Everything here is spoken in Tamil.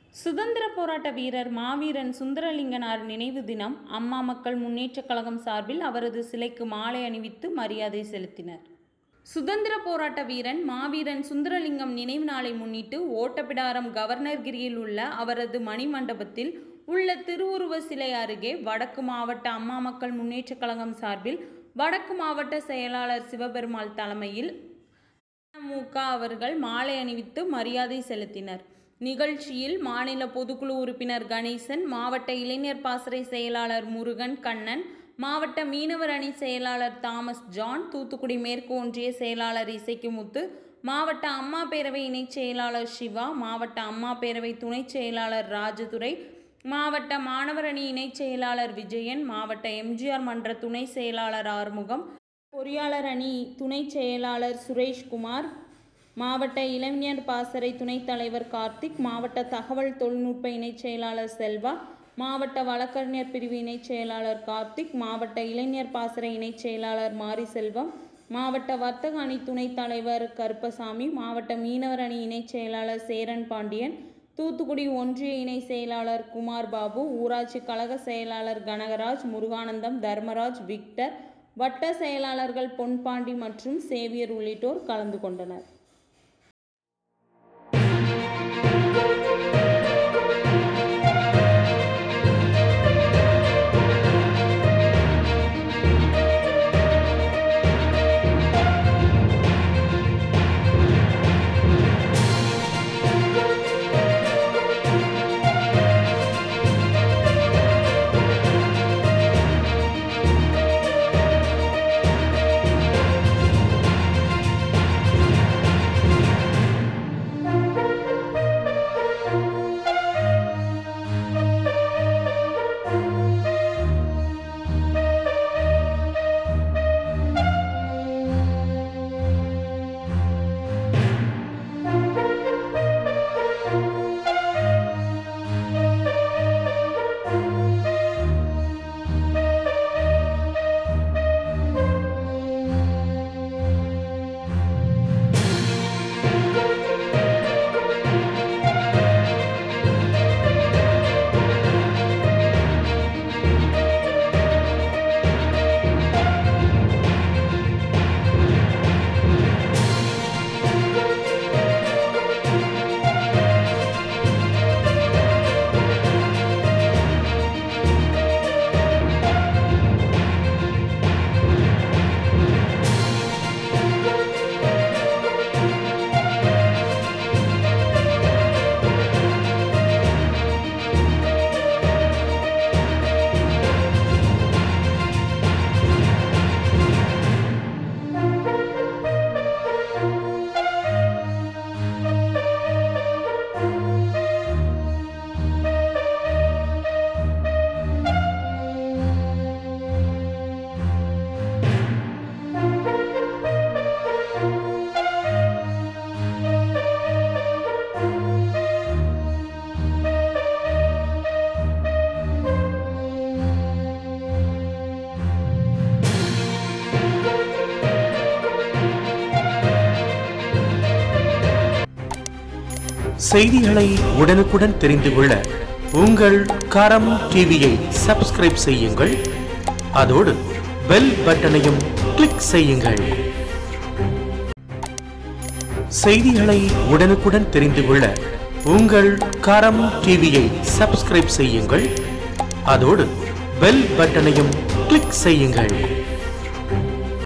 சுதந்திர போராட்ட வீரர் மாவீரன் சுந்தரலிங்கனார் நினைவு தினம் அம்மா மக்கள் முன்னேற்றக் கழகம் சார்பில் அவரது சிலைக்கு மாலை அணிவித்து மரியாதை செலுத்தினர் சுதந்திர போராட்ட வீரன் மாவீரன் சுந்தரலிங்கம் நினைவு நாளை முன்னிட்டு ஓட்டப்பிடாரம் கவர்னர்கிரியில் உள்ள அவரது மணிமண்டபத்தில் உள்ள திருவுருவ சிலை அருகே வடக்கு மாவட்ட அம்மா மக்கள் முன்னேற்றக் கழகம் சார்பில் வடக்கு மாவட்ட செயலாளர் சிவபெருமாள் தலைமையில் அமமுக அவர்கள் மாலை அணிவித்து மரியாதை செலுத்தினர் நிகழ்ச்சியில் மாநில பொதுக்குழு உறுப்பினர் கணேசன் மாவட்ட இளைஞர் பாசறை செயலாளர் முருகன் கண்ணன் மாவட்ட மீனவர் அணி செயலாளர் தாமஸ் ஜான் தூத்துக்குடி மேற்கு ஒன்றிய செயலாளர் இசைக்குமுத்து மாவட்ட அம்மா பேரவை இணைச் செயலாளர் சிவா மாவட்ட அம்மா பேரவை துணைச் செயலாளர் ராஜதுரை மாவட்ட மாணவர் அணி இணைச் செயலாளர் விஜயன் மாவட்ட எம்ஜிஆர் மன்ற துணை செயலாளர் ஆறுமுகம் பொறியாளர் அணி துணைச் செயலாளர் சுரேஷ்குமார் மாவட்ட இளைஞர் பாசறை துணைத் தலைவர் கார்த்திக் மாவட்ட தகவல் தொழில்நுட்ப இணைச் செயலாளர் செல்வா மாவட்ட வழக்கறிஞர் பிரிவு இணைச் செயலாளர் கார்த்திக் மாவட்ட இளைஞர் பாசறை இணைச் செயலாளர் மாரி செல்வம் மாவட்ட வர்த்தக அணி துணைத் தலைவர் கருப்பசாமி மாவட்ட மீனவர் அணி இணைச் செயலாளர் சேரன் பாண்டியன் தூத்துக்குடி ஒன்றிய இணை செயலாளர் குமார் பாபு ஊராட்சி கழக செயலாளர் கனகராஜ் முருகானந்தம் தர்மராஜ் விக்டர் வட்ட செயலாளர்கள் பொன்பாண்டி மற்றும் சேவியர் உள்ளிட்டோர் கலந்து கொண்டனர் செய்திகளை உடனுக்குடன் தெரிந்து கொள்ள உங்கள் கரம் டிவியை சப்ஸ்கிரைப் செய்யுங்கள் அதோடு பெல் பட்டனையும் கிளிக் செய்யுங்கள் செய்திகளை உடனுக்குடன் தெரிந்து கொள்ள உங்கள் கரம் டிவியை சப்ஸ்கிரைப் செய்யுங்கள் அதோடு பெல் பட்டனையும் கிளிக் செய்யுங்கள்